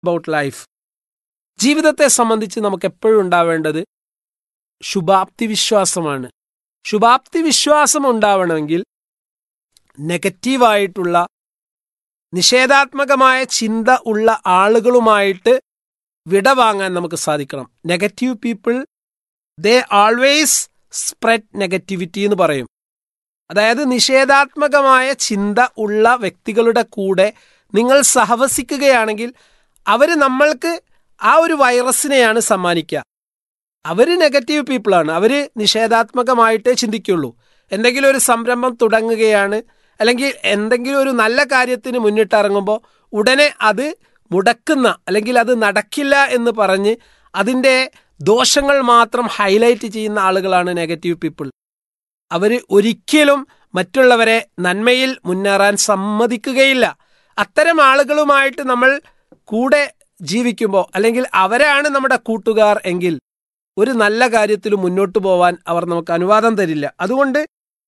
about life ജീവിതത്തെ സംബന്ധിച്ച് നമുക്ക് എപ്പോഴും ഉണ്ടാവേണ്ടത് ശുഭാപ്തി വിശ്വാസമാണ് ശുഭാപ്തി വിശ്വാസം ഉണ്ടാവണമെങ്കിൽ നെഗറ്റീവായിട്ടുള്ള നിഷേധാത്മകമായ ചിന്ത ഉള്ള ആളുകളുമായിട്ട് വിട വാങ്ങാൻ നമുക്ക് സാധിക്കണം negative people they always spread negativity എന്ന് പറയും അതായത് നിഷേധാത്മകമായ ചിന്ത ഉള്ള വ്യക്തികളുടെ കൂടെ നിങ്ങൾ സഹവസിക്കുകയാണെങ്കിൽ അവർ നമ്മൾക്ക് ആ ഒരു വൈറസിനെയാണ് സമ്മാനിക്കുക അവർ നെഗറ്റീവ് പീപ്പിളാണ് അവർ നിഷേധാത്മകമായിട്ടേ ചിന്തിക്കുള്ളൂ എന്തെങ്കിലും ഒരു സംരംഭം തുടങ്ങുകയാണ് അല്ലെങ്കിൽ എന്തെങ്കിലും ഒരു നല്ല കാര്യത്തിന് മുന്നിട്ടിറങ്ങുമ്പോൾ ഉടനെ അത് മുടക്കുന്ന അല്ലെങ്കിൽ അത് നടക്കില്ല എന്ന് പറഞ്ഞ് അതിൻ്റെ ദോഷങ്ങൾ മാത്രം ഹൈലൈറ്റ് ചെയ്യുന്ന ആളുകളാണ് നെഗറ്റീവ് പീപ്പിൾ അവർ ഒരിക്കലും മറ്റുള്ളവരെ നന്മയിൽ മുന്നേറാൻ സമ്മതിക്കുകയില്ല അത്തരം ആളുകളുമായിട്ട് നമ്മൾ കൂടെ ജീവിക്കുമ്പോൾ അല്ലെങ്കിൽ അവരാണ് നമ്മുടെ കൂട്ടുകാർ എങ്കിൽ ഒരു നല്ല കാര്യത്തിലും മുന്നോട്ട് പോവാൻ അവർ നമുക്ക് അനുവാദം തരില്ല അതുകൊണ്ട്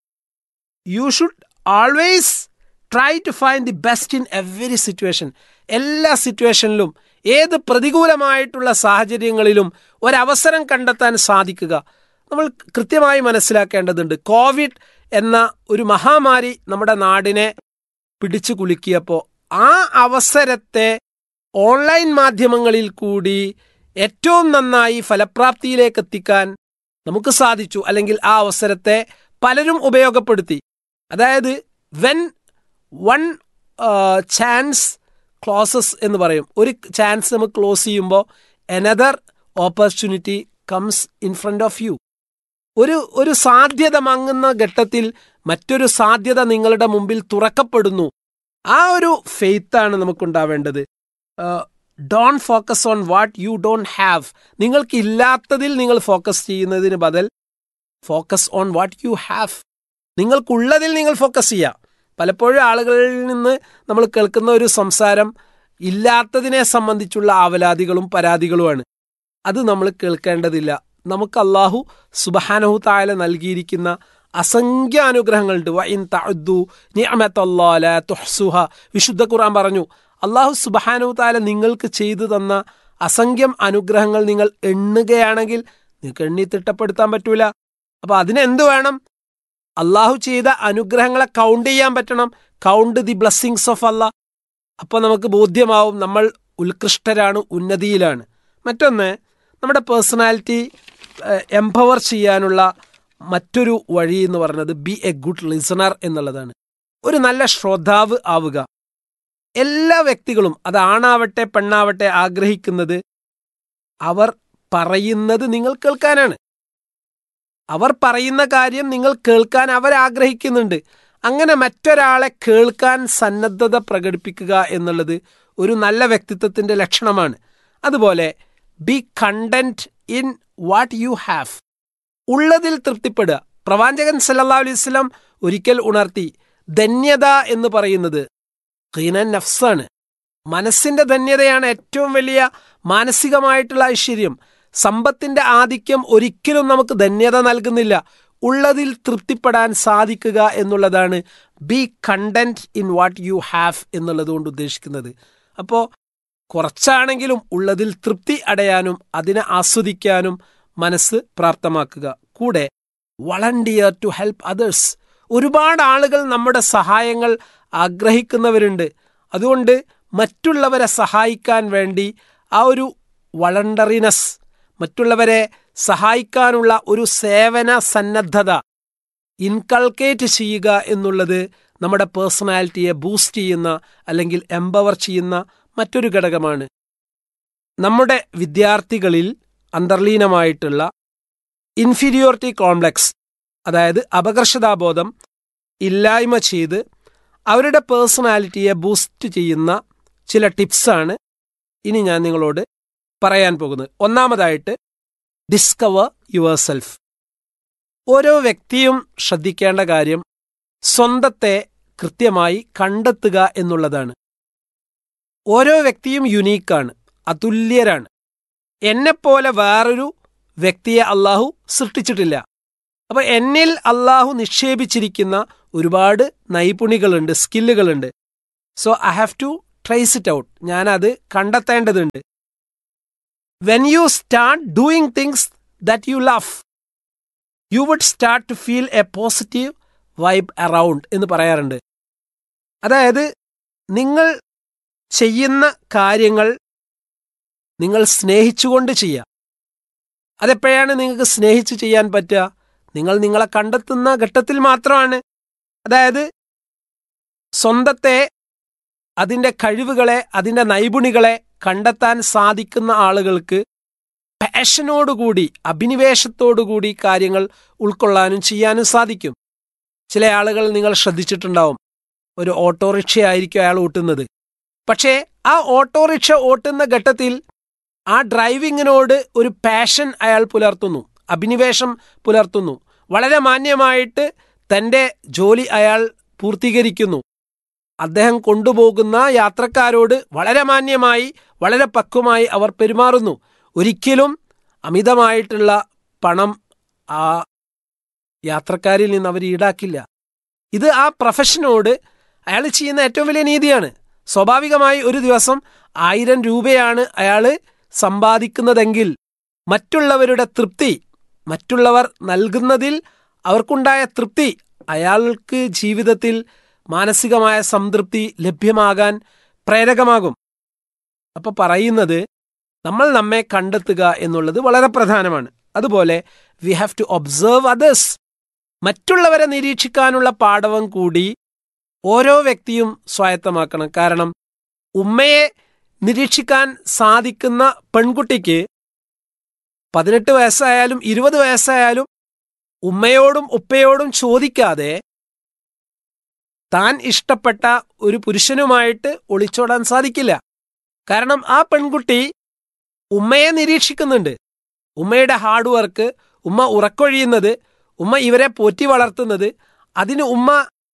you should always try to find the best in every situation എല്ലാ സിറ്റുവേഷനിലും ഏത് പ്രതികൂലമായിട്ടുള്ള സാഹചര്യങ്ങളിലും ഒരവസരം കണ്ടെത്താൻ സാധിക്കുക നമ്മൾ കൃത്യമായി മനസ്സിലാക്കേണ്ടതുണ്ട് കോവിഡ് എന്ന ഒരു മഹാമാരി നമ്മുടെ നാടിനെ പിടിച്ചു കുലുക്കിയപ്പോൾ ആ അവസരത്തെ ഓൺലൈൻ മാധ്യമങ്ങളിൽ കൂടി ഏറ്റവും നന്നായി ഫലപ്രാപ്തിയിലേക്ക് എത്തിക്കാൻ നമുക്ക് സാധിച്ചു അല്ലെങ്കിൽ ആ അവസരത്തെ പലരും ഉപയോഗപ്പെടുത്തി അതായത് വെൻ വൺ ചാൻസ് ക്ലോസസ് എന്ന് പറയും ഒരു ചാൻസ് നമുക്ക് ക്ലോസ് ചെയ്യുമ്പോൾ another opportunity comes in front of you ഒരു ഒരു സാധ്യത മങ്ങുന്ന ഘട്ടത്തിൽ മറ്റൊരു സാധ്യത നിങ്ങളുടെ മുമ്പിൽ തുറക്കപ്പെടുന്നു ആ ഒരു ഫെയ്ത്താണ് നമുക്കുണ്ടാവേണ്ടത് don't focus on what you don't have നിങ്ങൾക്ക് ഇല്ലാത്തതിൽ നിങ്ങൾ ഫോക്കസ് ചെയ്യുന്നതിന് ബദൽ focus on what you have നിങ്ങൾക്കുള്ളതിൽ നിങ്ങൾ ഫോക്കസ് ചെയ്യുക പലപ്പോഴും ആളുകളിൽ നിന്ന് നമ്മൾ കേൾക്കുന്ന ഒരു സംസാരം ഇല്ലാത്തതിനെ സംബന്ധിച്ചുള്ള ആവലാതികളും പരാതികളുമാണ് അത് നമ്മൾ കേൾക്കേണ്ടതില്ല നമുക്ക് അള്ളാഹു സുബഹാനഹു തായാല നൽകിയിരിക്കുന്ന അസംഖ്യ അനുഗ്രഹങ്ങളുണ്ട് വൈൻ തഅദ്ദു നിഅമത്തല്ലാല തുഹ്സുഹ വിശുദ്ധ ഖുർആൻ പറഞ്ഞു അള്ളാഹു സുബഹാനഹു തായാല നിങ്ങൾക്ക് ചെയ്തു തന്ന അസംഖ്യം അനുഗ്രഹങ്ങൾ നിങ്ങൾ എണ്ണുകയാണെങ്കിൽ നിങ്ങൾക്ക് എണ്ണി തിട്ടപ്പെടുത്താൻ പറ്റൂല അപ്പൊ അതിനെന്ത് വേണം അള്ളാഹു ചെയ്ത അനുഗ്രഹങ്ങളെ കൗണ്ട് ചെയ്യാൻ പറ്റണം കൗണ്ട് ദി ബ്ലെസ്സിങ്സ് ഓഫ് അല്ല അപ്പോൾ നമുക്ക് ബോധ്യമാവും നമ്മൾ ഉത്കൃഷ്ടരാണ് ഉന്നതിയിലാണ് മറ്റൊന്ന് നമ്മുടെ പേഴ്സണാലിറ്റി എംപവർ ചെയ്യാനുള്ള മറ്റൊരു വഴി എന്ന് പറയുന്നത് ബി എ ഗുഡ് ലിസണർ എന്നുള്ളതാണ് ഒരു നല്ല ശ്രോതാവ് ആവുക എല്ലാ വ്യക്തികളും അത് ആണാവട്ടെ പെണ്ണാവട്ടെ ആഗ്രഹിക്കുന്നത് അവർ പറയുന്നത് നിങ്ങൾ കേൾക്കാനാണ് അവർ പറയുന്ന കാര്യം നിങ്ങൾ കേൾക്കാൻ അവർ ആഗ്രഹിക്കുന്നുണ്ട് അങ്ങനെ മറ്റൊരാളെ കേൾക്കാൻ സന്നദ്ധത പ്രകടിപ്പിക്കുക എന്നുള്ളത് ഒരു നല്ല വ്യക്തിത്വത്തിന്റെ ലക്ഷണമാണ് അതുപോലെ be content in what you have ഉള്ളതിൽ തൃപ്തിപ്പെടുക പ്രവാചകൻ സല്ലാ അലൈഹി സ്വലം ഒരിക്കൽ ഉണർത്തി ധന്യത എന്ന് പറയുന്നത് ഖീനൻ നഫ്സാണ് മനസ്സിന്റെ ധന്യതയാണ് ഏറ്റവും വലിയ മാനസികമായിട്ടുള്ള ഐശ്വര്യം സമ്പത്തിന്റെ ആധിക്യം ഒരിക്കലും നമുക്ക് ധന്യത നൽകുന്നില്ല ഉള്ളതിൽ തൃപ്തിപ്പെടാൻ സാധിക്കുക എന്നുള്ളതാണ് be content in what you have എന്നുള്ളത് കൊണ്ട് ഉദ്ദേശിക്കുന്നത് അപ്പോൾ കുറച്ചാണെങ്കിലും ഉള്ളതിൽ തൃപ്തി അടയാനും അതിനെ ആസ്വദിക്കാനും മനസ്സ് പ്രാപ്തമാക്കുക കൂടെ വളണ്ടിയർ ടു ഹെൽപ്പ് അതേഴ്സ് ഒരുപാട് ആളുകൾ നമ്മുടെ സഹായങ്ങൾ ആഗ്രഹിക്കുന്നവരുണ്ട് അതുകൊണ്ട് മറ്റുള്ളവരെ സഹായിക്കാൻ വേണ്ടി ആ ഒരു വളണ്ടറിനെസ് മറ്റുള്ളവരെ സഹായിക്കാനുള്ള ഒരു സേവന സന്നദ്ധത ഇൻകൾക്കേറ്റ് ചെയ്യുക എന്നുള്ളത് നമ്മുടെ പേഴ്സണാലിറ്റിയെ ബൂസ്റ്റ് ചെയ്യുന്ന അല്ലെങ്കിൽ എംപവർ ചെയ്യുന്ന മറ്റൊരു ഘടകമാണ് നമ്മുടെ വിദ്യാർത്ഥികളിൽ അന്തർലീനമായിട്ടുള്ള ഇൻഫീരിയോറിറ്റി കോംപ്ലക്സ് അതായത് അപകർഷതാബോധം ഇല്ലായ്മ ചെയ്ത് അവരുടെ പേഴ്സണാലിറ്റിയെ ബൂസ്റ്റ് ചെയ്യുന്ന ചില ടിപ്സാണ് ഇനി ഞാൻ നിങ്ങളോട് പറയാൻ പോകുന്നത് ഒന്നാമതായിട്ട് ഡിസ്കവർ യുവർ സെൽഫ് ഓരോ വ്യക്തിയും ശ്രദ്ധിക്കേണ്ട കാര്യം സ്വന്തത്തെ കൃത്യമായി കണ്ടെത്തുക എന്നുള്ളതാണ് ഓരോ വ്യക്തിയും യുനീക്കാണ് അതുല്യരാണ് എന്നെപ്പോലെ വേറൊരു വ്യക്തിയെ അള്ളാഹു സൃഷ്ടിച്ചിട്ടില്ല അപ്പൊ എന്നിൽ അള്ളാഹു നിക്ഷേപിച്ചിരിക്കുന്ന ഒരുപാട് നൈപുണികളുണ്ട് സ്കില്ലുകളുണ്ട് so I have to trace it out ഞാനത് കണ്ടെത്തേണ്ടതുണ്ട് when you start doing things that you love you would start to feel a positive vibe around എന്ന് പറയാറുണ്ട് അതായത് നിങ്ങൾ ചെയ്യുന്ന കാര്യങ്ങൾ നിങ്ങൾ സ്നേഹിച്ചുകൊണ്ട് ചെയ്യുക അതെപ്പോഴാണ് നിങ്ങൾക്ക് സ്നേഹിച്ച് ചെയ്യാൻ പറ്റുക നിങ്ങൾ നിങ്ങളെ കണ്ടെത്തുന്ന ഘട്ടത്തിൽ മാത്രമാണ് അതായത് സ്വന്തത്തെ അതിൻ്റെ കഴിവുകളെ അതിൻ്റെ നൈപുണികളെ കണ്ടെത്താൻ സാധിക്കുന്ന ആളുകൾക്ക് പാഷനോടുകൂടി അഭിനിവേശത്തോടുകൂടി കാര്യങ്ങൾ ഉൾക്കൊള്ളാനും ചെയ്യാനും സാധിക്കും ചില ആളുകൾ നിങ്ങൾ ശ്രദ്ധിച്ചിട്ടുണ്ടാവും ഒരു ഓട്ടോറിക്ഷ ആയിരിക്കും അയാൾ ഓട്ടുന്നത് പക്ഷേ ആ ഓട്ടോറിക്ഷ ഓട്ടുന്ന ഘട്ടത്തിൽ ആ ഡ്രൈവിങ്ങിനോട് ഒരു പാഷൻ അയാൾ പുലർത്തുന്നു അഭിനിവേശം പുലർത്തുന്നു വളരെ മാന്യമായിട്ട് തൻ്റെ ജോലി അയാൾ പൂർത്തീകരിക്കുന്നു അദ്ദേഹം കൊണ്ടുപോകുന്ന യാത്രക്കാരോട് വളരെ മാന്യമായി വളരെ പക്വമായി അവർ പെരുമാറുന്നു ഒരിക്കലും അമിതമായിട്ടുള്ള പണം ആ യാത്രക്കാരിൽ നിന്ന് അവർ ഈടാക്കില്ല ഇത് ആ പ്രൊഫഷനോട് അയാൾ ചെയ്യുന്ന ഏറ്റവും വലിയ നീതിയാണ് സ്വാഭാവികമായി ഒരു ദിവസം ആയിരം രൂപയാണ് അയാൾ സമ്പാദിക്കുന്നതെങ്കിൽ മറ്റുള്ളവരുടെ തൃപ്തി മറ്റുള്ളവർ നൽകുന്നതിൽ അവർക്കുണ്ടായ തൃപ്തി അയാൾക്ക് ജീവിതത്തിൽ മാനസികമായ സംതൃപ്തി ലഭ്യമാകാൻ പ്രേരകമാകും അപ്പൊ പറയുന്നത് നമ്മൾ നമ്മെ കണ്ടെത്തുക എന്നുള്ളത് വളരെ പ്രധാനമാണ് അതുപോലെ we have to observe others മറ്റുള്ളവരെ നിരീക്ഷിക്കാനുള്ള പാഠവും കൂടി ഓരോ വ്യക്തിയും സ്വായത്തമാക്കണം കാരണം ഉമ്മയെ നിരീക്ഷിക്കാൻ സാധിക്കുന്ന പെൺകുട്ടിക്ക് പതിനെട്ട് വയസ്സായാലും ഇരുപത് വയസ്സായാലും ഉമ്മയോടും ഉപ്പയോടും ചോദിക്കാതെ താൻ ഇഷ്ടപ്പെട്ട ഒരു പുരുഷനുമായിട്ട് ഒളിച്ചോടാൻ സാധിക്കില്ല കാരണം ആ പെൺകുട്ടി ഉമ്മയെ നിരീക്ഷിക്കുന്നുണ്ട് ഉമ്മയുടെ ഹാർഡ് വർക്ക് ഉമ്മ ഉറക്കൊഴിയുന്നത് ഉമ്മ ഇവരെ പോറ്റി വളർത്തുന്നത് അതിന് ഉമ്മ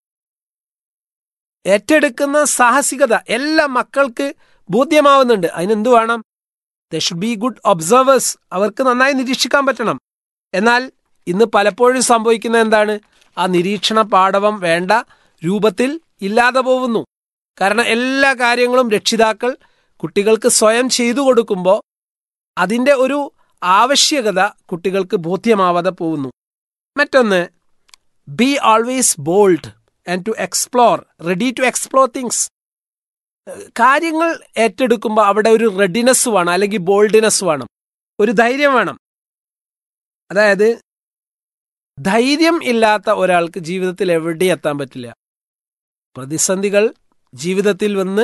ഏറ്റെടുക്കുന്ന സാഹസികത എല്ലാ മക്കൾക്ക് ബോധ്യമാവുന്നുണ്ട് അതിനെന്തു വേണം they should be good observers അവർക്ക് നന്നായി നിരീക്ഷിക്കാൻ പറ്റണം എന്നാൽ ഇന്ന് പലപ്പോഴും സംഭവിക്കുന്ന എന്താണ് ആ നിരീക്ഷണ പാഠവം വേണ്ട രൂപത്തിൽ ഇല്ലാതെ പോകുന്നു കാരണം എല്ലാ കാര്യങ്ങളും രക്ഷിതാക്കൾ കുട്ടികൾക്ക് സ്വയം ചെയ്തു കൊടുക്കുമ്പോൾ അതിൻ്റെ ഒരു ആവശ്യകത കുട്ടികൾക്ക് ബോധ്യമാവാതെ പോകുന്നു മറ്റൊന്ന് be always bold and to explore ready to explore things കാര്യങ്ങൾ ഏറ്റെടുക്കുമ്പോൾ അവിടെ ഒരു റെഡിനെസ് വേണം അല്ലെങ്കിൽ ബോൾഡിനെസ് വേണം ഒരു ധൈര്യം വേണം അതായത് ധൈര്യം ഇല്ലാത്ത ഒരാൾക്ക് ജീവിതത്തിൽ എവിടെ എത്താൻ പറ്റില്ല പ്രതിസന്ധികൾ ജീവിതത്തിൽ വന്ന്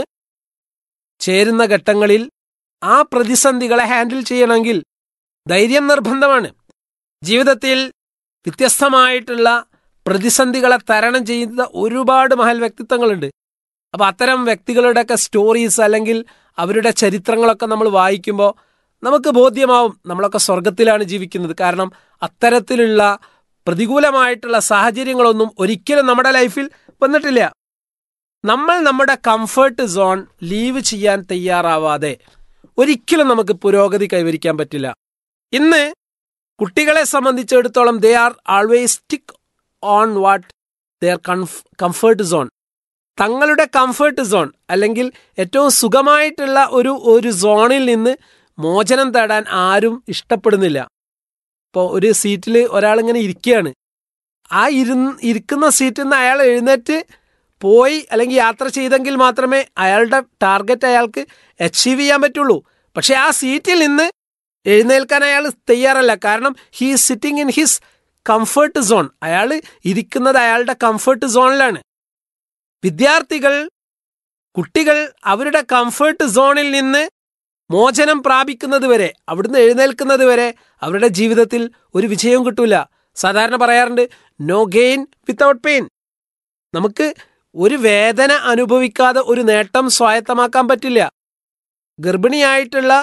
ചേരുന്ന ഘട്ടങ്ങളിൽ ആ പ്രതിസന്ധികളെ ഹാൻഡിൽ ചെയ്യണമെങ്കിൽ ധൈര്യം നിർബന്ധമാണ് ജീവിതത്തിൽ വ്യത്യസ്തമായിട്ടുള്ള പ്രതിസന്ധികളെ തരണം ചെയ്യുന്ന ഒരുപാട് മഹൽ വ്യക്തിത്വങ്ങളുണ്ട് അപ്പൊ അത്തരം വ്യക്തികളുടെയൊക്കെ സ്റ്റോറീസ് അല്ലെങ്കിൽ അവരുടെ ചരിത്രങ്ങളൊക്കെ നമ്മൾ വായിക്കുമ്പോൾ നമുക്ക് ബോധ്യമാവും നമ്മളൊക്കെ സ്വർഗത്തിലാണ് ജീവിക്കുന്നത് കാരണം അത്തരത്തിലുള്ള പ്രതികൂലമായിട്ടുള്ള സാഹചര്യങ്ങളൊന്നും ഒരിക്കലും നമ്മുടെ ലൈഫിൽ വന്നിട്ടില്ല നമ്മൾ നമ്മുടെ കംഫർട്ട് സോൺ ലീവ് ചെയ്യാൻ തയ്യാറാവാതെ ഒരിക്കലും നമുക്ക് പുരോഗതി കൈവരിക്കാൻ പറ്റില്ല ഇന്ന് കുട്ടികളെ സംബന്ധിച്ചിടത്തോളം they are always stick on what their comfort zone തങ്ങളുടെ കംഫർട്ട് സോൺ അല്ലെങ്കിൽ ഏറ്റവും സുഖമായിട്ടുള്ള ഒരു ഒരു സോണിൽ നിന്ന് മോചനം തേടാൻ ആരും ഇഷ്ടപ്പെടുന്നില്ല ഇപ്പോൾ ഒരു സീറ്റിൽ ഒരാളിങ്ങനെ ഇരിക്കുകയാണ് ആ ഇരുന്ന് ഇരിക്കുന്ന സീറ്റിൽ നിന്ന് അയാൾ എഴുന്നേറ്റ് പോയി അല്ലെങ്കിൽ യാത്ര ചെയ്തെങ്കിൽ മാത്രമേ അയാളുടെ ടാർഗറ്റ് അയാൾക്ക് അച്ചീവ് ചെയ്യാൻ പറ്റുള്ളൂ പക്ഷെ ആ സീറ്റിൽ നിന്ന് എഴുന്നേൽക്കാൻ അയാൾ തയ്യാറല്ല കാരണം he sitting in his comfort zone അയാൾ ഇരിക്കുന്നത് അയാളുടെ കംഫർട്ട് സോണിലാണ് വിദ്യാർത്ഥികൾ കുട്ടികൾ അവരുടെ കംഫർട്ട് സോണിൽ നിന്ന് മോചനം പ്രാപിക്കുന്നത് വരെ അവിടുന്ന് എഴുന്നേൽക്കുന്നത് വരെ അവരുടെ ജീവിതത്തിൽ ഒരു വിജയവും കിട്ടൂല സാധാരണ പറയാറുണ്ട് നോ ഗെയിൻ വിത്തൗട്ട് പെയിൻ നമുക്ക് ഒരു വേദന അനുഭവിക്കാതെ ഒരു നേട്ടം സ്വായത്തമാക്കാൻ പറ്റില്ല ഗർഭിണിയായിട്ടുള്ള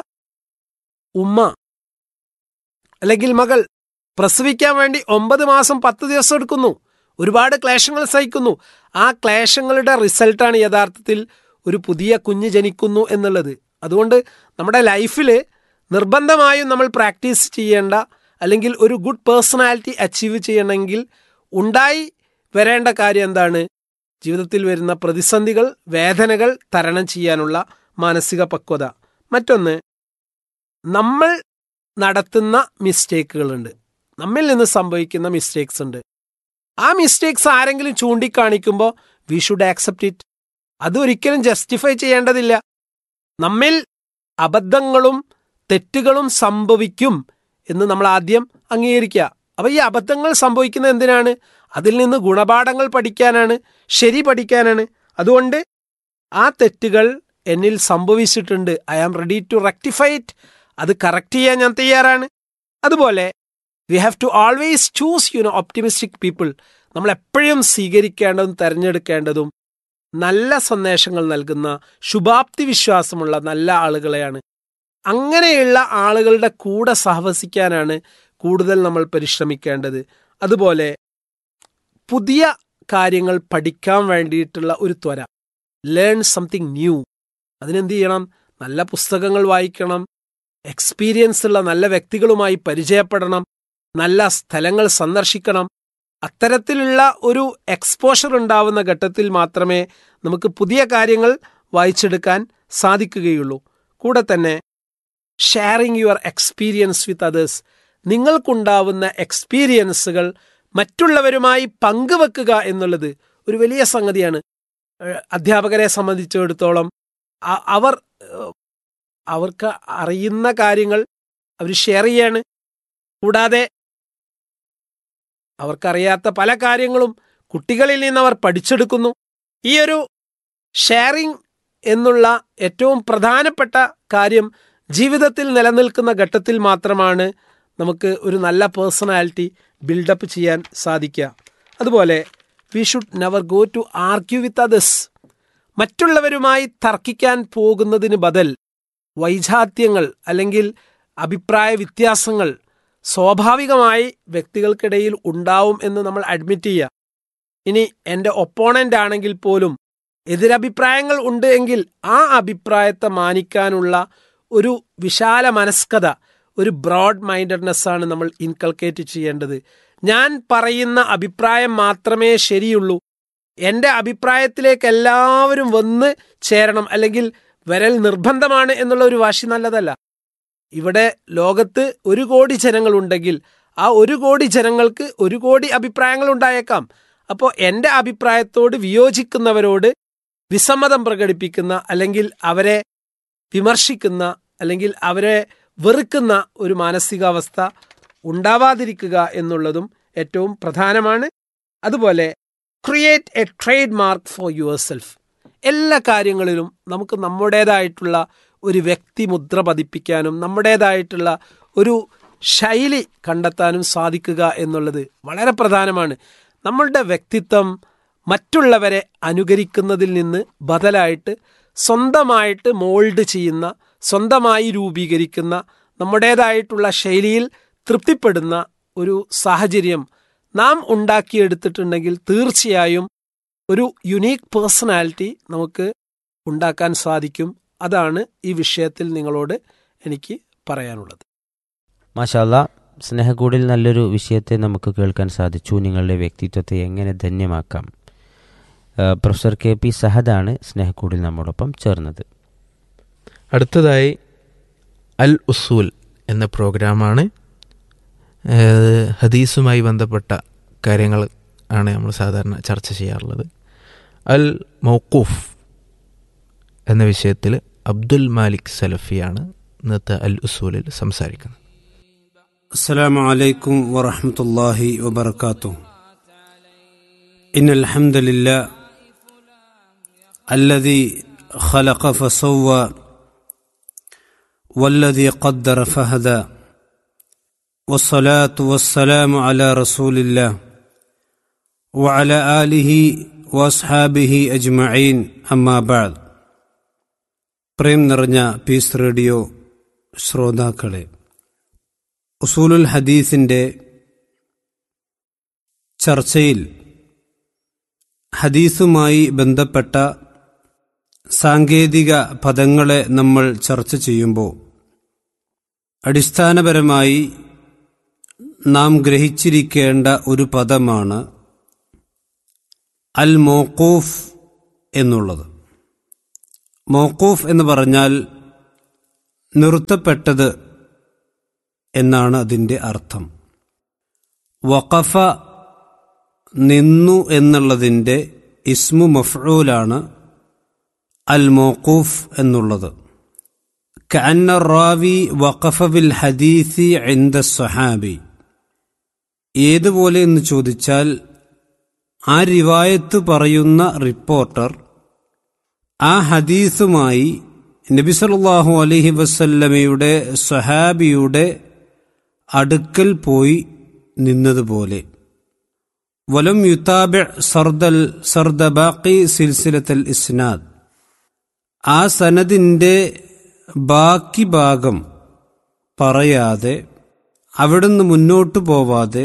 ഉമ്മ അല്ലെങ്കിൽ മകൾ പ്രസവിക്കാൻ വേണ്ടി ഒമ്പത് മാസം പത്ത് ദിവസം എടുക്കുന്നു ഒരുപാട് ക്ലേശങ്ങൾ സഹിക്കുന്നു ആ ക്ലേശങ്ങളുടെ റിസൾട്ടാണ് യഥാർത്ഥത്തിൽ ഒരു പുതിയ കുഞ്ഞ് ജനിക്കുന്നു എന്നുള്ളത് അതുകൊണ്ട് നമ്മുടെ ലൈഫിൽ നിർബന്ധമായും നമ്മൾ പ്രാക്ടീസ് ചെയ്യേണ്ട അല്ലെങ്കിൽ ഒരു ഗുഡ് പേഴ്സണാലിറ്റി അച്ചീവ് ചെയ്യണമെങ്കിൽ ഉണ്ടായി വരേണ്ട കാര്യം എന്താണ് ജീവിതത്തിൽ വരുന്ന പ്രതിസന്ധികൾ വേദനകൾ തരണം ചെയ്യാനുള്ള മാനസിക പക്വത മറ്റൊന്ന് നമ്മൾ നടത്തുന്ന മിസ്റ്റേക്കുകളുണ്ട് നമ്മിൽ നിന്ന് സംഭവിക്കുന്ന മിസ്റ്റേക്സ് ഉണ്ട് ആ മിസ്റ്റേക്സ് ആരെങ്കിലും ചൂണ്ടിക്കാണിക്കുമ്പോൾ വി ഷുഡ് ആക്സെപ്റ്റ് ഇറ്റ് അതൊരിക്കലും ജസ്റ്റിഫൈ ചെയ്യേണ്ടതില്ല നമ്മിൽ അബദ്ധങ്ങളും തെറ്റുകളും സംഭവിക്കും എന്ന് നമ്മൾ ആദ്യം അംഗീകരിക്കുക അപ്പോൾ ഈ അബദ്ധങ്ങൾ സംഭവിക്കുന്നത് എന്തിനാണ് അതിൽ നിന്ന് ഗുണപാഠങ്ങൾ പഠിക്കാനാണ് ശരി പഠിക്കാനാണ് അതുകൊണ്ട് ആ തെറ്റുകൾ എന്നിൽ സംഭവിച്ചിട്ടുണ്ട് I am ready to rectify it അത് കറക്റ്റ് ചെയ്യാൻ ഞാൻ തയ്യാറാണ് അതുപോലെ we have to always choose you know optimistic people നമ്മൾ എപ്പോഴും സ്വീകരിക്കേണ്ടതും തിരഞ്ഞെടുക്കേണ്ടതും നല്ല സന്ദേശങ്ങൾ നൽകുന്ന ശുഭാപ്തി വിശ്വാസമുള്ള നല്ല ആളുകളെയാണ് അങ്ങനെയുള്ള ആളുകളുടെ കൂടെ സഹവസിക്കാനാണ് കൂടുതൽ നമ്മൾ പരിശ്രമിക്കേണ്ടത് അതുപോലെ പുതിയ കാര്യങ്ങൾ പഠിക്കാൻ വേണ്ടിയിട്ടുള്ള ഒരു ത്വര ലേൺ സംതിങ് ന്യൂ അതിനെന്ത് ചെയ്യണം നല്ല പുസ്തകങ്ങൾ വായിക്കണം എക്സ്പീരിയൻസ് ഉള്ള നല്ല വ്യക്തികളുമായി പരിചയപ്പെടണം നല്ല സ്ഥലങ്ങൾ സന്ദർശിക്കണം അത്തരത്തിലുള്ള ഒരു എക്സ്പോഷർ ഉണ്ടാവുന്ന ഘട്ടത്തിൽ മാത്രമേ നമുക്ക് പുതിയ കാര്യങ്ങൾ വായിച്ചെടുക്കാൻ സാധിക്കുകയുള്ളൂ കൂടെ തന്നെ sharing your experience with others നിങ്ങൾക്കുണ്ടാവുന്ന എക്സ്പീരിയൻസുകൾ മറ്റുള്ളവരുമായി പങ്കുവെക്കുക എന്നുള്ളത് ഒരു വലിയ സംഗതിയാണ് ഏഹ് അധ്യാപകരെ സംബന്ധിച്ചിടത്തോളം അ- അവർ ഏഹ് അവർക്ക് അറിയുന്ന കാര്യങ്ങൾ അവർ ഷെയർ ചെയ്യാണ് കൂടാതെ അവർക്കറിയാത്ത പല കാര്യങ്ങളും കുട്ടികളിൽ നിന്ന് അവർ പഠിച്ചെടുക്കുന്നു ഈ ഒരു ഷെയറിംഗ് എന്നുള്ള ഏറ്റവും പ്രധാനപ്പെട്ട കാര്യം ജീവിതത്തിൽ നിലനിൽക്കുന്ന ഘട്ടത്തിൽ മാത്രമാണ് നമുക്ക് ഒരു നല്ല പേഴ്സണാലിറ്റി ബിൽഡപ്പ് ചെയ്യാൻ സാധിക്കുക അതുപോലെ we should never go to argue with others മറ്റുള്ളവരുമായി തർക്കിക്കാൻ പോകുന്നതിന് ബദൽ വൈജാത്യങ്ങൾ അല്ലെങ്കിൽ അഭിപ്രായ വ്യത്യാസങ്ങൾ സ്വാഭാവികമായി വ്യക്തികൾക്കിടയിൽ ഉണ്ടാവും എന്ന് നമ്മൾ അഡ്മിറ്റ് ചെയ്യുക ഇനി എൻ്റെ ഒപ്പോണൻ്റ് ആണെങ്കിൽ പോലും എതിരഭിപ്രായങ്ങൾ ഉണ്ട് എങ്കിൽ ആ അഭിപ്രായത്തെ മാനിക്കാനുള്ള ഒരു വിശാല മനസ്കത ഒരു ബ്രോഡ് മൈൻഡഡ്നെസ് ആണ് നമ്മൾ ഇൻകൾക്കേറ്റ് ചെയ്യേണ്ടത് ഞാൻ പറയുന്ന അഭിപ്രായം മാത്രമേ ശരിയുള്ളൂ എൻ്റെ അഭിപ്രായത്തിലേക്ക് എല്ലാവരും വന്ന് ചേരണം അല്ലെങ്കിൽ വരൽ നിർബന്ധമാണ് എന്നുള്ള ഒരു വാശി നല്ലതല്ല ഇവിടെ ലോകത്ത് ഒരു കോടി ജനങ്ങളുണ്ടെങ്കിൽ ആ ഒരു കോടി ജനങ്ങൾക്ക് ഒരു കോടി അഭിപ്രായങ്ങൾ ഉണ്ടായേക്കാം അപ്പോൾ എൻ്റെ അഭിപ്രായത്തോട് വിയോജിക്കുന്നവരോട് വിസമ്മതം പ്രകടിപ്പിക്കുന്ന അല്ലെങ്കിൽ അവരെ വിമർശിക്കുന്ന അല്ലെങ്കിൽ അവരെ വെറുക്കുന്ന ഒരു മാനസികാവസ്ഥ ഉണ്ടാവാതിരിക്കുക എന്നുള്ളതും ഏറ്റവും പ്രധാനമാണ് അതുപോലെ create a trademark for yourself എല്ലാ കാര്യങ്ങളിലും നമുക്ക് നമ്മുടേതായിട്ടുള്ള ഒരു വ്യക്തിമുദ്ര പതിപ്പിക്കാനും നമ്മുടേതായിട്ടുള്ള ഒരു ശൈലി കണ്ടെത്താനും സാധിക്കുക എന്നുള്ളത് വളരെ പ്രധാനമാണ് നമ്മളുടെ വ്യക്തിത്വം മറ്റുള്ളവരെ അനുകരിക്കുന്നതിൽ നിന്ന് ബദലായിട്ട് സ്വന്തമായിട്ട് മോൾഡ് ചെയ്യുന്ന സ്വന്തമായി രൂപീകരിക്കുന്ന നമ്മുടേതായിട്ടുള്ള ശൈലിയിൽ തൃപ്തിപ്പെടുന്ന ഒരു സാഹചര്യം നാം ഉണ്ടാക്കിയെടുത്തിട്ടുണ്ടെങ്കിൽ തീർച്ചയായും ഒരു യുണീക്ക് പേഴ്സണാലിറ്റി നമുക്ക് ഉണ്ടാക്കാൻ സാധിക്കും അതാണ് ഈ വിഷയത്തിൽ നിങ്ങളോട് എനിക്ക് പറയാനുള്ളത് മാഷാല്ല സ്നേഹക്കൂടിൽ നല്ലൊരു വിഷയത്തെ നമുക്ക് കേൾക്കാൻ സാധിച്ചു നിങ്ങളുടെ വ്യക്തിത്വത്തെ എങ്ങനെ ധന്യമാക്കാം ആ, പ്രൊഫസർ കെ പി സഹദാണ് സ്നേഹക്കൂടിൽ നമ്മോടൊപ്പം ചേർന്നത് അടുത്തതായി അൽ ഉസൂൽ എന്ന പ്രോഗ്രാമാണ് ഏഹ്, ഹദീസുമായി ബന്ധപ്പെട്ട കാര്യങ്ങൾ ആണ് നമ്മൾ സാധാരണ ചർച്ച ചെയ്യാറുള്ളത് അൽ മൗക്കൂഫ് എന്ന വിഷയത്തിൽ അബ്ദുൽ മാലിക് സലഫിയാണ് ഇന്നത്തെ അൽ ഉസൂലിൽ സംസാരിക്കുന്നത് السلام عليكم ورحمة الله وبركاته إن الحمد لله الذي خلق فسوى والذي قدر فهدى والصلاة والسلام على رسول الله وعلى آله وأصحابه أجمعين أما بعد പ്രേം നിറഞ്ഞ പീസ് റേഡിയോ ശ്രോതാക്കളെ ഉസൂലുൽ ഹദീസിന്റെ ചർച്ചയിൽ ഹദീസുമായി ബന്ധപ്പെട്ട സാങ്കേതിക പദങ്ങളെ നമ്മൾ ചർച്ച ചെയ്യുമ്പോൾ അടിസ്ഥാനപരമായി നാം ഗ്രഹിച്ചിരിക്കേണ്ട ഒരു പദമാണ് അൽ മോക്കൂഫ് എന്നുള്ളത് മോക്കൂഫ് എന്ന് പറഞ്ഞാൽ നിർത്തപ്പെട്ടത് എന്നാണ് അതിൻ്റെ അർത്ഥം വഖഫ നിന്നു എന്നുള്ളതിൻ്റെ ഇസ്മു മഫ്ഊലാണ് അൽ മോക്കൂഫ് എന്നുള്ളത് കഅന്ന റാവി വഖഫ ബിൽ ഹദീസി ഇൻദ സ്വഹാബി ഏതുപോലെ എന്ന് ചോദിച്ചാൽ ആ റിവായത്ത് പറയുന്ന റിപ്പോർട്ടർ ആ ഹദീസുമായി നബി സല്ലല്ലാഹു അലൈഹി വസല്ലമയുടെ സ്വഹാബിയുടെ അടുക്കൽ പോയി നിന്നതുപോലെ വലം യുതാബിഅ് സർദൽ സർദ ബാക്കി സിൽസിലത്തൽ ഇസ്നാദ് ആ സനദിൻ്റെ ബാക്കി ഭാഗം പറയാതെ അവിടുന്ന് മുന്നോട്ടു പോവാതെ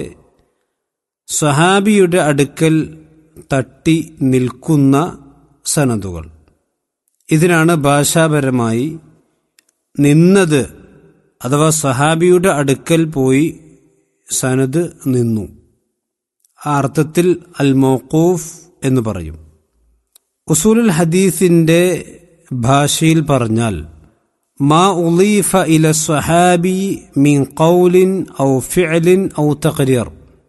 സ്വഹാബിയുടെ അടുക്കൽ തട്ടി നിൽക്കുന്ന സനദുകൾ ഇതിനാണ് ഭാഷാപരമായി നിന്നത് അഥവാ സഹാബിയുടെ അടുക്കൽ പോയി സനദ് നിന്നു ആ അർത്ഥത്തിൽ അൽ മൗഖൂഫ് എന്ന് പറയും ഉസൂലുൽ ഹദീസിന്റെ ഭാഷയിൽ പറഞ്ഞാൽ മാ ഉളീഫ ഇല സ്വഹാബി മിൻ ഖൗലിൻ ഔ ഫിഅലിൻ ഔ തഖരീർ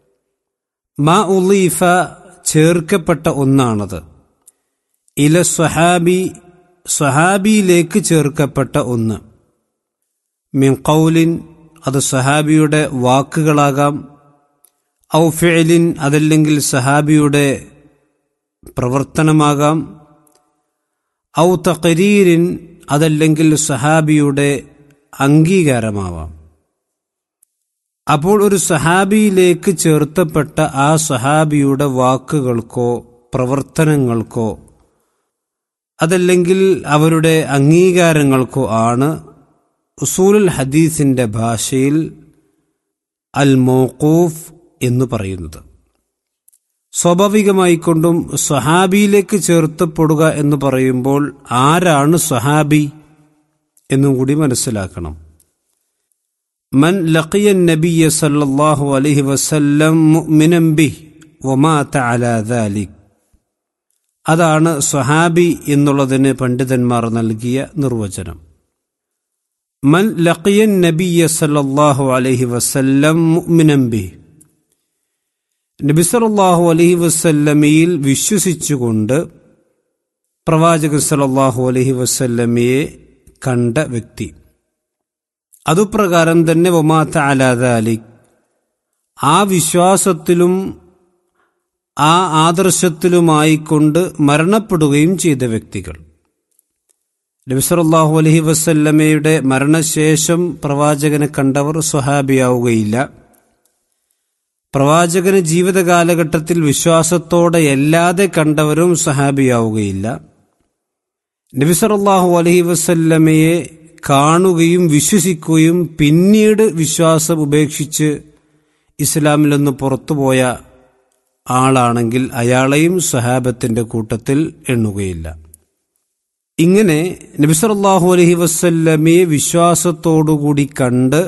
മാ ഉളീഫ ചേർക്കപ്പെട്ട ഒന്നാണത് ഇല സ്വഹാബി സ്വഹാബിയിലേക്ക് ചേർക്കപ്പെട്ട ഒന്ന് മിൻ ഖൗലിൻ അത് സഹാബിയുടെ വാക്കുകളാകാം ഔ ഫിഅലിൻ അതല്ലെങ്കിൽ സഹാബിയുടെ പ്രവർത്തനമാകാം ഔ തഖരീരിൻ അതല്ലെങ്കിൽ സഹാബിയുടെ അംഗീകാരമാവാം അപ്പോൾ ഒരു സഹാബിയിലേക്ക് ചേർത്തപ്പെട്ട ആ സഹാബിയുടെ വാക്കുകൾക്കോ പ്രവർത്തനങ്ങൾക്കോ അതല്ലെങ്കിൽ അവരുടെ അംഗീകാരങ്ങൾക്കോ ആണ് ഉസൂലുൽ ഹദീസിന്റെ ഭാഷയിൽ അൽ മൗഖൂഫ് എന്ന് പറയുന്നത് സ്വാഭാവികമായിക്കൊണ്ടും സ്വഹാബിയിലേക്ക് ചേർത്തപ്പെടുക എന്ന് പറയുമ്പോൾ ആരാണ് സ്വഹാബി എന്നും കൂടി മനസ്സിലാക്കണം മൻ ലഖിയ നബിയ സല്ലല്ലാഹു അലൈഹി വസല്ലം മുഅ്മിനൻ ബിഹ് വമാത അലാ ദാലിക് അതാണ് സ്വഹാബി എന്നുള്ളതിന് പണ്ഡിതന്മാർ നൽകിയ നിർവചനം മൻ ലഖിയ നബിയ സല്ലല്ലാഹു അലൈഹി വസല്ലം മുഅ്മിനൻ ബിഹ് നബി സല്ലല്ലാഹു അലൈഹി വസല്ലമയിൽ വിശ്വസിച്ചുകൊണ്ട് പ്രവാചകൻ സല്ലല്ലാഹു അലൈഹി വസല്ലമയെ കണ്ട വ്യക്തി അതുപ്രകാരം തന്നെ വമാത്ത അലാദാലിക് ആ വിശ്വാസത്തിലും ആ ആദർശത്തിലുമായിക്കൊണ്ട് മരണപ്പെടുകയും ചെയ്ത വ്യക്തികൾ നബിസറല്ലാഹു അലഹി വസല്ലമയുടെ മരണശേഷം പ്രവാചകനെ കണ്ടവർ സ്വഹാബിയാവുകയില്ല പ്രവാചകന് ജീവിത കാലഘട്ടത്തിൽ വിശ്വാസത്തോടെ അല്ലാതെ കണ്ടവരും സഹാബിയാവുകയില്ല നബിസറല്ലാഹു അലഹി വസല്ലമയെ കാണുകയും വിശ്വസിക്കുകയും പിന്നീട് വിശ്വാസം ഉപേക്ഷിച്ച് ഇസ്ലാമിൽ നിന്ന് പുറത്തുപോയ ആളാണെങ്കിൽ അയാളെയും സഹാബത്തിന്റെ കൂട്ടത്തിൽ എണ്ണുകയില്ല ഇങ്ങനെ നബിസറല്ലാഹു അലഹി വസല്ലമയെ വിശ്വാസത്തോടുകൂടി കണ്ട്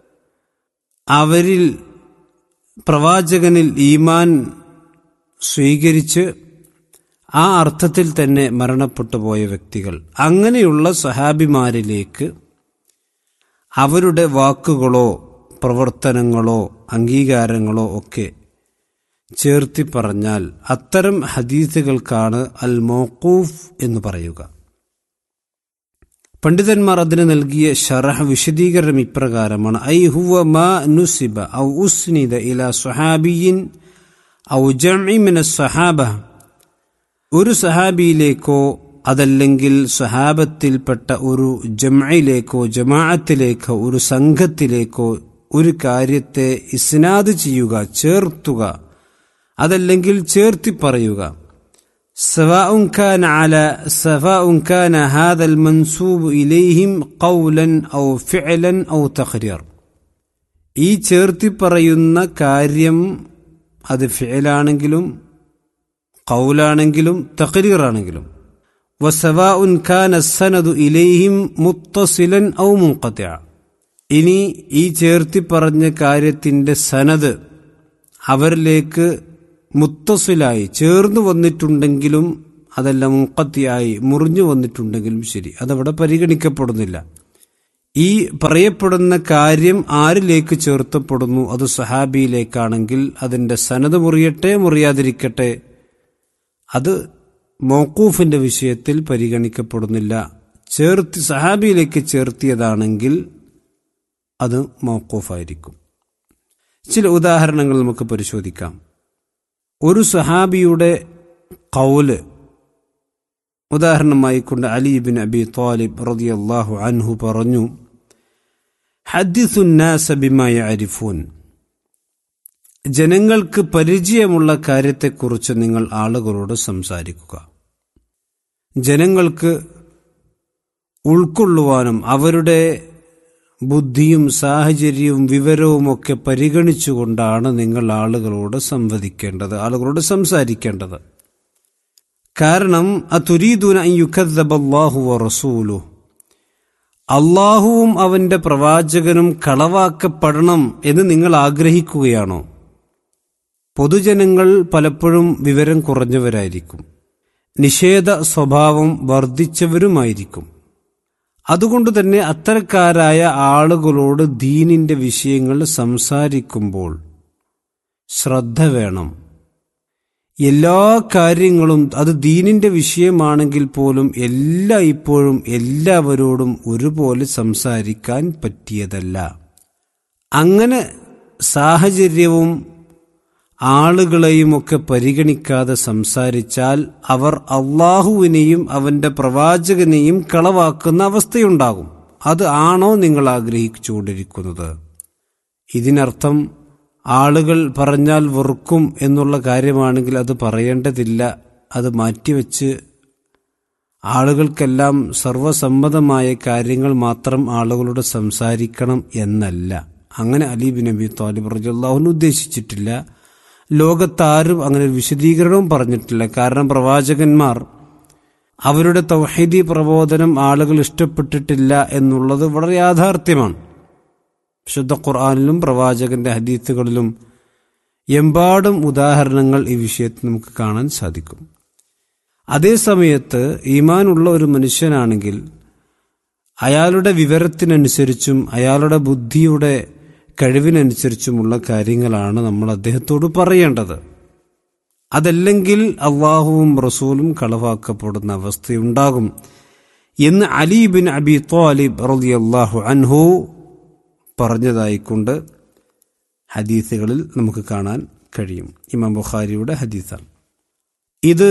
അവരിൽ പ്രവാചകനിൽ ഈമാൻ സ്വീകരിച്ച് ആ അർത്ഥത്തിൽ തന്നെ മരണപ്പെട്ടു പോയ വ്യക്തികൾ അങ്ങനെയുള്ള സഹാബിമാരിലേക്ക് അവരുടെ വാക്കുകളോ പ്രവർത്തനങ്ങളോ അംഗീകാരങ്ങളോ ഒക്കെ ചേർത്തി പറഞ്ഞാൽ അത്തരം ഹദീസുകൾക്കാണ് അൽ മോക്കൂഫ് എന്ന് പറയുക പണ്ഡിതന്മാർ അതിന് നൽകിയ ഷറഹ് വിശദീകരണം ഇപ്രകാരമാണ് ഐ ഹുവ മാ നുസിബ ഔ ഉസ്നിദ ഇല സുഹാബിയിൻ ഔ ജമിമിന സഹാബ ഒരു സഹാബിയിലേക്കോ അതല്ലെങ്കിൽ സഹാബത്തിൽപ്പെട്ട ഒരു ജമയിലേക്കോ ജമാഅത്തിലേക്കോ ഒരു സംഘത്തിലേക്കോ ഒരു കാര്യത്തെ ഇസ്നാദ് ചെയ്യുക ചേർത്തുക അതല്ലെങ്കിൽ ചേർത്തി പറയുക سواء كان على سواء كان هذا المنسوب إليهم قولا أو فعلا أو تقرير ഈ ചേർത്തി പറയുന്ന കാര്യം അത് ഫിഴലാണെങ്കിലും കൗലാണെങ്കിലും തഖരീറാണെങ്കിലും വസവാഉൻ ഖാന സനദു ഇലൈഹിം മുത്തസിലൻ ഔ മുൻഖത്തിഅ ഇനി ഈ ചേർത്തി പറഞ്ഞ കാര്യത്തിന്റെ സനത് അവരിലേക്ക് മുത്തസിലായി ചേർന്ന് വന്നിട്ടുണ്ടെങ്കിലും അതല്ല മുക്കത്തിയായി മുറിഞ്ഞു വന്നിട്ടുണ്ടെങ്കിലും ശരി അതവിടെ പരിഗണിക്കപ്പെടുന്നില്ല ഈ പറയപ്പെടുന്ന കാര്യം ആരിലേക്ക് ചേർത്തപ്പെടുന്നു അത് സഹാബിയിലേക്കാണെങ്കിൽ അതിന്റെ സനത് മുറിയട്ടെ മുറിയാതിരിക്കട്ടെ അത് മൗക്കൂഫിന്റെ വിഷയത്തിൽ പരിഗണിക്കപ്പെടുന്നില്ല ചേർത്തി സഹാബിയിലേക്ക് ചേർത്തിയതാണെങ്കിൽ അത് മൗക്കൂഫായിരിക്കും ചില ഉദാഹരണങ്ങൾ നമുക്ക് പരിശോധിക്കാം ഒരു സഹാബിയുടെ കൗല് ഉദാഹരണമായി കൊണ്ട് അലി ബിൻ അബി താലിബ് റളിയല്ലാഹു അൻഹു പറഞ്ഞു ഹദ്ദിസുന്നാസ ബിമാ യഅരിഫൂൻ ജനങ്ങൾക്ക് പരിചയമുള്ള കാര്യത്തെക്കുറിച്ച് നിങ്ങൾ ആളുകളോട് സംസാരിക്കുക ജനങ്ങൾക്ക് ഉൾക്കൊള്ളുവാനും അവരുടെ ബുദ്ധിയും സാഹചര്യവും വിവരവും ഒക്കെ പരിഗണിച്ചുകൊണ്ടാണ് നിങ്ങൾ ആളുകളോട് സംവദിക്കേണ്ടത് ആളുകളോട് സംസാരിക്കേണ്ടത് കാരണം അതുരീദൂന യുക്കദ്ദബല്ലാഹു റസൂലു അള്ളാഹുവും അവന്റെ പ്രവാചകനും കളവാക്കപ്പെടണം എന്ന് നിങ്ങൾ ആഗ്രഹിക്കുകയാണോ പൊതുജനങ്ങൾ പലപ്പോഴും വിവരം കുറഞ്ഞവരായിരിക്കും നിഷേധ സ്വഭാവം വർദ്ധിച്ചവരുമായിരിക്കും അതുകൊണ്ട് തന്നെ അത്തരക്കാരായ ആളുകളോട് ദീനിന്റെ വിഷയങ്ങൾ സംസാരിക്കുമ്പോൾ ശ്രദ്ധ വേണം എല്ലാ കാര്യങ്ങളും അത് ദീനിന്റെ വിഷയമാണെങ്കിൽ പോലും എല്ലാ ഇപ്പോഴും എല്ലാവരോടും ഒരുപോലെ സംസാരിക്കാൻ പറ്റിയതല്ല അങ്ങനെ സാഹചര്യവും ആളുകളെയും ഒക്കെ പരിഗണിക്കാതെ സംസാരിച്ചാൽ അവർ അള്ളാഹുവിനെയും അവന്റെ പ്രവാചകനെയും കളവാക്കുന്ന അവസ്ഥയുണ്ടാകും അത് ആണോ നിങ്ങൾ ആഗ്രഹിച്ചുകൊണ്ടിരിക്കുന്നത് ഇതിനർത്ഥം ആളുകൾ പറഞ്ഞാൽ വെറുക്കും എന്നുള്ള കാര്യമാണെങ്കിൽ അത് പറയേണ്ടതില്ല അത് മാറ്റിവെച്ച് ആളുകൾക്കെല്ലാം സർവസമ്മതമായ കാര്യങ്ങൾ മാത്രം ആളുകളോട് സംസാരിക്കണം എന്നല്ല അങ്ങനെ അലി ബിൻ അബി താലിബ് റജുല്ലാഹുൻ ഉദ്ദേശിച്ചിട്ടില്ല ലോകത്താരും അങ്ങനെ ഒരു വിശദീകരണവും പറഞ്ഞിട്ടില്ല കാരണം പ്രവാചകന്മാർ അവരുടെ തൗഹീദി പ്രബോധനം ആളുകൾ ഇഷ്ടപ്പെട്ടിട്ടില്ല എന്നുള്ളത് വളരെ യാഥാർത്ഥ്യമാണ് വിശുദ്ധ ഖുർആാനിലും പ്രവാചകന്റെ ഹദീത്തുകളിലും എമ്പാടും ഉദാഹരണങ്ങൾ ഈ വിഷയത്തിൽ നമുക്ക് കാണാൻ സാധിക്കും അതേസമയത്ത് ഈമാനുള്ള ഒരു മനുഷ്യനാണെങ്കിൽ അയാളുടെ വിവരത്തിനനുസരിച്ചും അയാളുടെ ബുദ്ധിയുടെ കഴിവിനനുസരിച്ചുമുള്ള കാര്യങ്ങളാണ് നമ്മൾ അദ്ദേഹത്തോട് പറയേണ്ടത് അതല്ലെങ്കിൽ അള്ളാഹുവും റസൂലും കളവാക്കപ്പെടുന്ന അവസ്ഥയുണ്ടാകും എന്ന് അലി ബിൻ അബി ത്വാലിബ് റളിയല്ലാഹു അൻഹു പറഞ്ഞതായിക്കൊണ്ട് ഹദീസുകളിൽ നമുക്ക് കാണാൻ കഴിയും ഇമാം ബുഖാരിയുടെ ഹദീസാണ് ഇത്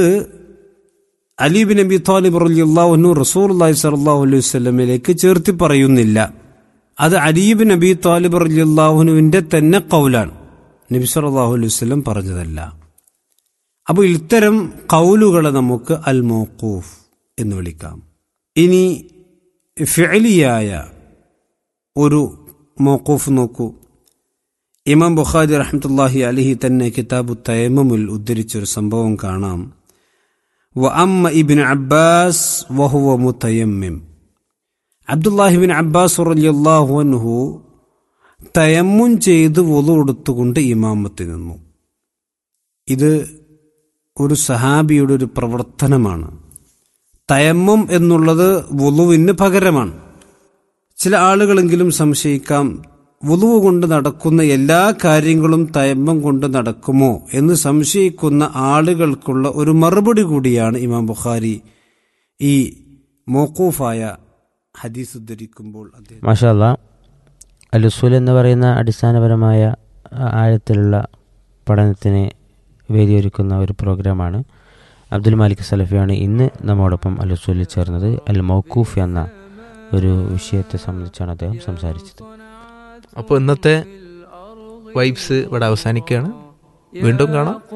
അലി ബിൻ അബി താലിബ് റളിയല്ലാഹു റസൂൽ അള്ളാഹി സലാഹു അലൈഹി വസല്ലമയിലേക്ക് ചേർത്തി പറയുന്നില്ല അത് അലീബ് നബി താലിബ് റളിയല്ലാഹുനുവിന്റെ തന്നെ കൗലാണ് നബി സല്ലല്ലാഹു അലൈഹി വസല്ലം പറഞ്ഞതല്ല അപ്പോൾ ഇത്തരം കൗലുകളെ നമുക്ക് അൽ മൗഖൂഫ് എന്ന് വിളിക്കാം ഇനി ഫിഅലിയായ ഒരു മൗഖൂഫ് നോക്കൂ ഇമാം ബുഖാരി റഹ്മത്തുള്ളാഹി അലിഹി തന്നെ കിതാബു തയമ്മുൽ ഉദ്ധരിച്ചൊരു സംഭവം കാണാം വ അമ്മ ഇബിൻ അബ്ബാസ് വഹുവ മുതയമ്മിം അബ്ദുല്ലാഹിബിൻ അബ്ബാസ് റളിയല്ലാഹു അൻഹു തയമ്മും ചെയ്ത് വൊതു കൊടുത്തുകൊണ്ട് ഇമാമത്തിൽ നിന്നു ഇത് ഒരു സഹാബിയുടെ ഒരു പ്രവർത്തനമാണ് തയമ്മം എന്നുള്ളത് വുളുവിന് പകരമാണ് ചില ആളുകളെങ്കിലും സംശയിക്കാം വുളുവ് കൊണ്ട് നടക്കുന്ന എല്ലാ കാര്യങ്ങളും തയമ്മം കൊണ്ട് നടക്കുമോ എന്ന് സംശയിക്കുന്ന ആളുകൾക്കുള്ള ഒരു മറുപടി കൂടിയാണ് ഇമാം ബുഖാരി ഈ മോക്കൂഫായ ഹദീസ് ഉദ്ധരിക്കുമ്പോൾ അദ്ദേഹം മാഷാല്ല അലുസുൽ എന്ന് പറയുന്ന അടിസ്ഥാനപരമായ ആഴത്തിലുള്ള പഠനത്തിന് വേദിയൊരുക്കുന്ന ഒരു പ്രോഗ്രാമാണ് അബ്ദുൽ മാലിക് സലഫിയാണ് ഇന്ന് നമ്മോടൊപ്പം അലുസുലിൽ ചേർന്നത് അൽ മൗക്കൂഫ് എന്ന ഒരു വിഷയത്തെ സംബന്ധിച്ചാണ് അദ്ദേഹം സംസാരിച്ചത് അപ്പോൾ ഇന്നത്തെ വൈബ്സ് ഇവിടെ അവസാനിക്കുകയാണ് വീണ്ടും കാണാം